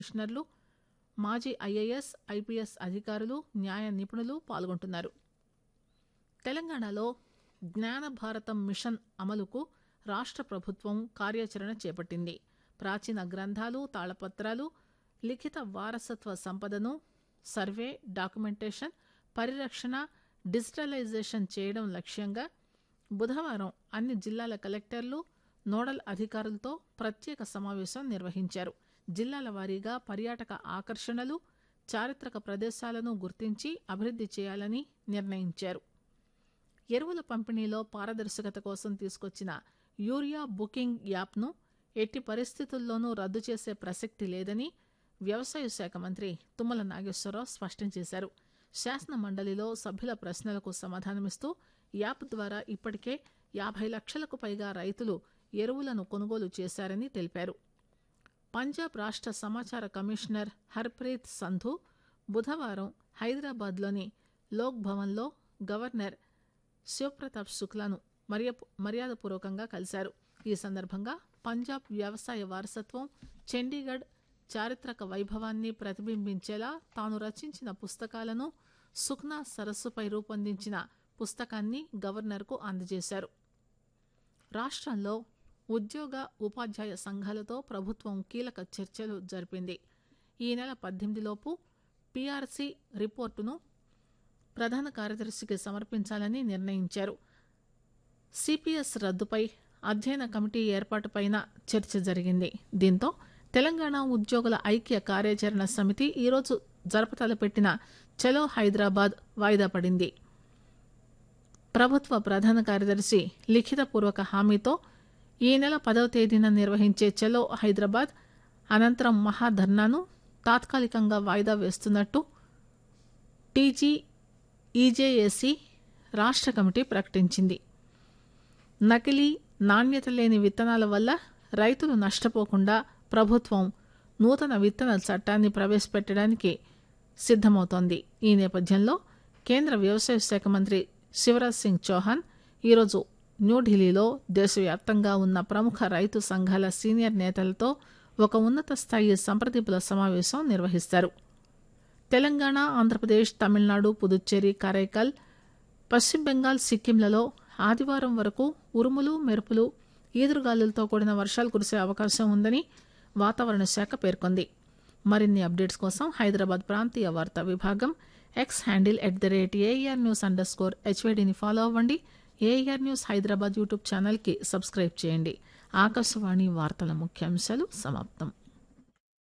కమిషనర్లు మాజీ IAS IPS అధికారులు న్యాయ నిపుణులు పాల్గొంటున్నారు తెలంగాణలో జ్ఞాన భారతం మిషన్ అమలుకు రాష్ట ప్రభుత్వం కార్యాచరణ చేపట్టింది ప్రాచీన గ్రంథాలు తాళపత్రాలు లిఖిత వారసత్వ సంపదను సర్వే డాక్యుమెంటేషన్ పరిరక్షణ డిజిటలైజేషన్ చేయడం లక్ష్యంగా బుధవారం అన్ని జిల్లాల కలెక్టర్లు నోడల్ అధికారులతో ప్రత్యేక సమావేశం నిర్వహించారు జిల్లాల వారీగా పర్యాటక ఆకర్షణలు చారిత్రక ప్రదేశాలను గుర్తించి అభివృద్ది చేయాలని నిర్ణయించారు ఎరువుల పంపిణీలో పారదర్శకత కోసం తీసుకొచ్చిన యూరియా బుకింగ్ యాప్ను ఎట్టి పరిస్థితుల్లోనూ రద్దు చేసే ప్రసక్తి లేదని వ్యవసాయ శాఖ మంత్రి తుమ్మల నాగేశ్వరరావు స్పష్టం చేశారు శాసన మండలిలో సభ్యుల ప్రశ్నలకు సమాధానమిస్తూ యాప్ ద్వారా ఇప్పటికే యాభై లక్షలకు పైగా రైతులు ఎరువులను కొనుగోలు చేశారని తెలిపారు పంజాబ్ రాష్ట సమాచార కమిషనర్ హర్ప్రీత్ సంధు బుధవారం హైదరాబాద్లోని లోక్ భవన్లో గవర్నర్ శివప్రతాప్ శుక్లాను మర్యాదపూర్వకంగా కలిశారు ఈ సందర్భంగా పంజాబ్ వ్యవసాయ వారసత్వం చండీగఢ్ చారిత్రక వైభవాన్ని ప్రతిబింబించేలా తాను రచించిన పుస్తకాలను సుఖ్నా సరస్సుపై రూపొందించిన పుస్తకాన్ని గవర్నర్కు అందజేశారు రాష్ట్రంలో ఉద్యోగ ఉపాధ్యాయ సంఘాలతో ప్రభుత్వం కీలక చర్చలు జరిపింది ఈ నెల పద్దెనిమిదిలోపు పీఆర్సీ రిపోర్టును ప్రధాన కార్యదర్శికి సమర్పించాలని నిర్ణయించారు సిపిఎస్ రద్దుపై అధ్యయన కమిటీ ఏర్పాటుపైన చర్చ జరిగింది దీంతో తెలంగాణ ఉద్యోగుల ఐక్య కార్యాచరణ సమితి ఈరోజు జరపతలపెట్టిన చలో హైదరాబాద్ వాయిదా పడింది ప్రభుత్వ ప్రధాన కార్యదర్శి లిఖితపూర్వక హామీతో ఈ నెల పదవ తేదీన నిర్వహించే చలో హైదరాబాద్ అనంతరం మహాధర్నాను తాత్కాలికంగా వాయిదా వేస్తున్నట్టు టీజీ ఈజేఏసీ రాష్ట్ర కమిటీ ప్రకటించింది నకిలీ నాణ్యత లేని విత్తనాల వల్ల రైతులు నష్టపోకుండా ప్రభుత్వం నూతన విత్తన చట్టాన్ని ప్రవేశపెట్టడానికి సిద్దమవుతోంది ఈ నేపథ్యంలో కేంద్ర వ్యవసాయ శాఖ మంత్రి శివరాజ్ సింగ్ చౌహాన్ ఈరోజు న్యూఢిల్లీలో దేశవ్యాప్తంగా ఉన్న ప్రముఖ రైతు సంఘాల సీనియర్ నేతలతో ఒక ఉన్నత స్థాయి సంప్రదింపుల సమావేశం నిర్వహిస్తారు తెలంగాణ ఆంధ్రప్రదేశ్ తమిళనాడు పుదుచ్చేరి కరైకల్ పశ్చిమ బెంగాల్ సిక్కింలలో ఆదివారం వరకు ఉరుములు మెరుపులు ఈదురుగాలులతో కూడిన వర్షాలు కురిసే అవకాశం ఉందని వాతావరణ శాఖ పేర్కొంది మరిన్ని అప్డేట్స్ కోసం హైదరాబాద్ ప్రాంతీయ వార్తా విభాగం X handle at the rate AR news under score హెచ్వైడీని ఫాలో అవ్వండి ఏఆర్ న్యూస్ హైదరాబాద్ యూట్యూబ్ ఛానల్కి సబ్స్క్రైబ్ చేయండి ఆకాశవాణి వార్తల ముఖ్యాంశాలు సమాప్తం